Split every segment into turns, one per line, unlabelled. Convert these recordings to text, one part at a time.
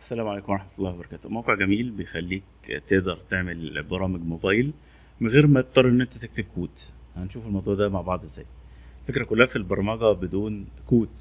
السلام عليكم ورحمة الله وبركاته موقع جميل بيخليك تقدر تعمل برامج موبايل من غير ما تضطر ان انت تكتب كود هنشوف الموضوع ده مع بعض ازاي الفكرة كلها في البرمجة بدون كود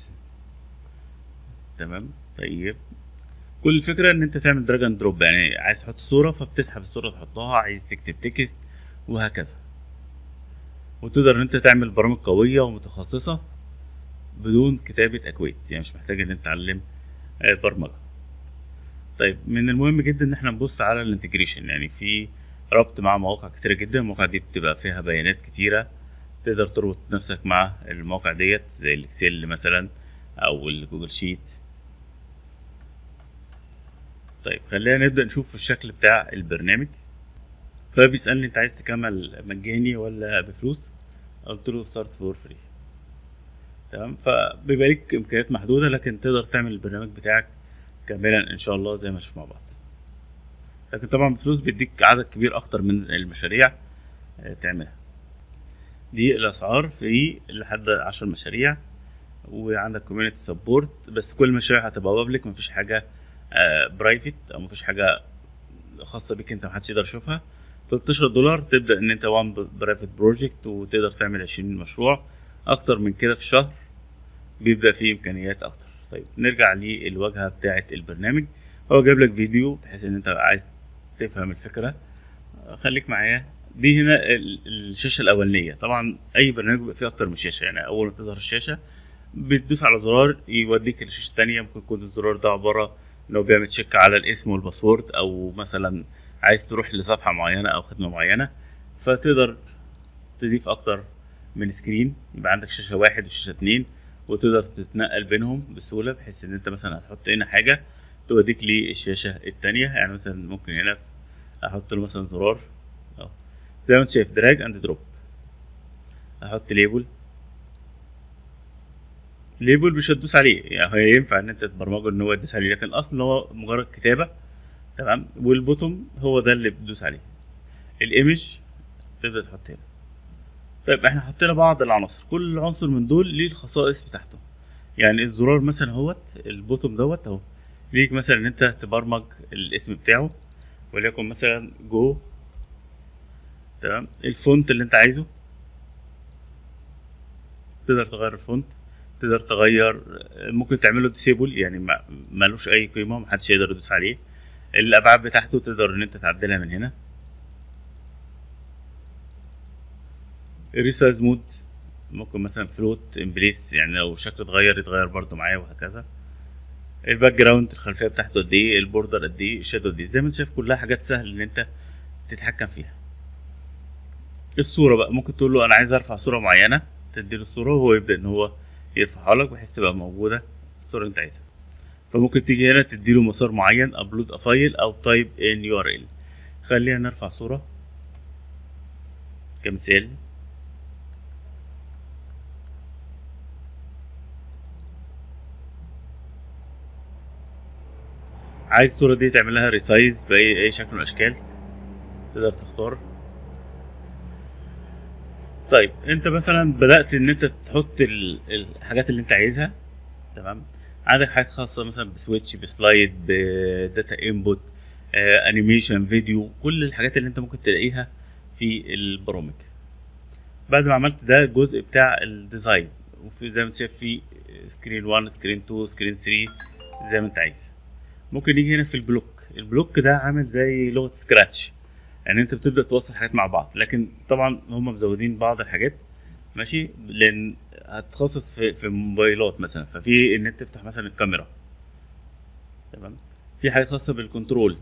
تمام طيب كل الفكرة ان انت تعمل دراج اند دروب يعني عايز تحط صورة فبتسحب الصورة تحطها عايز تكتب تكست وهكذا وتقدر ان انت تعمل برامج قوية ومتخصصة بدون كتابة اكواد يعني مش محتاج ان انت تتعلم آه، برمجة طيب من المهم جدا ان احنا نبص على الانتجريشن يعني في ربط مع مواقع كتيرة جدا المواقع دي بتبقى فيها بيانات كتيرة تقدر تربط نفسك مع المواقع ديت زي الاكسل مثلا او الجوجل شيت طيب خلينا نبدأ نشوف الشكل بتاع البرنامج فبيسألني انت عايز تكمل مجاني ولا بفلوس قلت له ستارت فور فري تمام فبيبقى ليك امكانيات محدودة لكن تقدر تعمل البرنامج بتاعك كاملا ان شاء الله زي ما نشوف مع بعض لكن طبعا بفلوس بيديك عدد كبير اكتر من المشاريع آه، تعملها دي الاسعار في لحد عشر مشاريع وعندك كوميونتي سبورت بس كل المشاريع هتبقى بابليك مفيش حاجه برايفت او مفيش حاجه خاصه بيك انت محدش يقدر يشوفها 13 دولار تبدا ان انت وان برايفت بروجكت وتقدر تعمل 20 مشروع اكتر من كده في الشهر بيبدا فيه امكانيات اكتر طيب نرجع للواجهه بتاعه البرنامج هو جايب لك فيديو بحيث ان انت عايز تفهم الفكره خليك معايا دي هنا ال- الشاشه الاولانيه طبعا اي برنامج بيبقى فيه اكتر من شاشه يعني اول ما تظهر الشاشه بتدوس على زرار يوديك للشاشه التانية ممكن يكون الزرار ده عباره ان هو بيعمل تشيك على الاسم والباسورد او مثلا عايز تروح لصفحه معينه او خدمه معينه فتقدر تضيف اكتر من سكرين يبقى عندك شاشه واحد وشاشه اتنين وتقدر تتنقل بينهم بسهوله بحيث ان انت مثلا هتحط هنا حاجه توديك للشاشه التانية يعني مثلا ممكن هنا احط له مثلا زرار اهو زي ما انت شايف دراج اند دروب احط ليبل ليبل مش هتدوس عليه يعني هي ينفع ان انت تبرمجه ان هو يدوس عليه لكن الاصل ان هو مجرد كتابه تمام والبوتوم هو ده اللي بتدوس عليه الايمج تبدا تحط هنا طيب احنا حطينا بعض العناصر كل عنصر من دول ليه الخصائص بتاعته يعني الزرار مثلا اهوت البوتوم دوت اهو ليك مثلا ان انت تبرمج الاسم بتاعه وليكن مثلا جو تمام الفونت اللي انت عايزه تقدر تغير الفونت تقدر تغير ممكن تعمله ديسيبل يعني ما- ملوش اي قيمه محدش يقدر يدوس عليه الابعاد بتاعته تقدر ان انت تعدلها من هنا الريسايز مود ممكن مثلا فلوت امبليس يعني لو شكله اتغير يتغير برضو معايا وهكذا الباك جراوند الخلفيه بتاعته قد ايه البوردر قد ايه الشادو قد ايه زي ما انت شايف كلها حاجات سهل ان انت تتحكم فيها الصوره بقى ممكن تقول له انا عايز ارفع صوره معينه تديله الصوره وهو يبدا ان هو يرفعها لك بحيث تبقى موجوده الصوره اللي انت عايزها فممكن تيجي هنا تديله مسار معين ابلود افايل او تايب ان يو ار ال خلينا نرفع صوره كمثال عايز الصورة دي تعمل لها ريسايز بأي أي شكل من الأشكال تقدر تختار طيب أنت مثلا بدأت إن أنت تحط ال- الحاجات اللي أنت عايزها تمام عندك حاجات خاصة مثلا بسويتش بسلايد بداتا انبوت انيميشن فيديو كل الحاجات اللي أنت ممكن تلاقيها في البرامج بعد ما عملت ده الجزء بتاع الديزاين وفي زي ما انت شايف في سكرين 1 سكرين 2 سكرين 3 زي ما انت عايز ممكن يجي هنا في البلوك البلوك ده عامل زي لغه سكراتش يعني انت بتبدا توصل حاجات مع بعض لكن طبعا هم مزودين بعض الحاجات ماشي لان هتخصص في في موبايلات مثلا ففي ان انت تفتح مثلا الكاميرا تمام في حاجات خاصه بالكنترول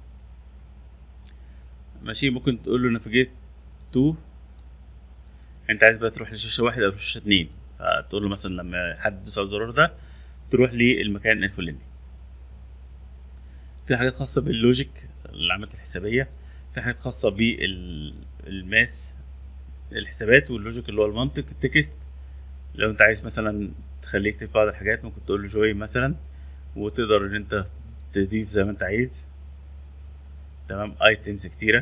ماشي ممكن تقول له نافيجيت تو انت عايز بقى تروح لشاشه واحد او شاشه اتنين فتقول له مثلا لما حد يدوس على الزرار ده تروح للمكان الفلاني في حاجات خاصة باللوجيك العمليات الحسابية في حاجات خاصة بالماس الحسابات واللوجيك اللي هو المنطق التكست لو انت عايز مثلا تخليه يكتب بعض الحاجات ممكن تقول له جوي مثلا وتقدر ان انت تضيف زي ما انت عايز تمام ايتمز كتيرة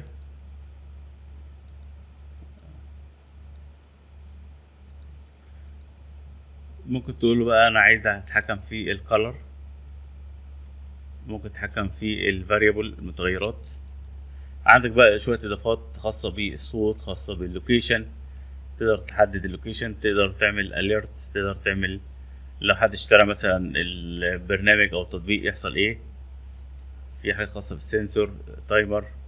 ممكن تقول له بقى انا عايز اتحكم في الكالر ممكن تتحكم في الفاريبل المتغيرات عندك بقى شوية إضافات خاصة بالصوت خاصة باللوكيشن تقدر تحدد اللوكيشن تقدر تعمل اليرت تقدر تعمل لو حد اشترى مثلا البرنامج او التطبيق يحصل ايه في حاجة خاصة بالسنسور تايمر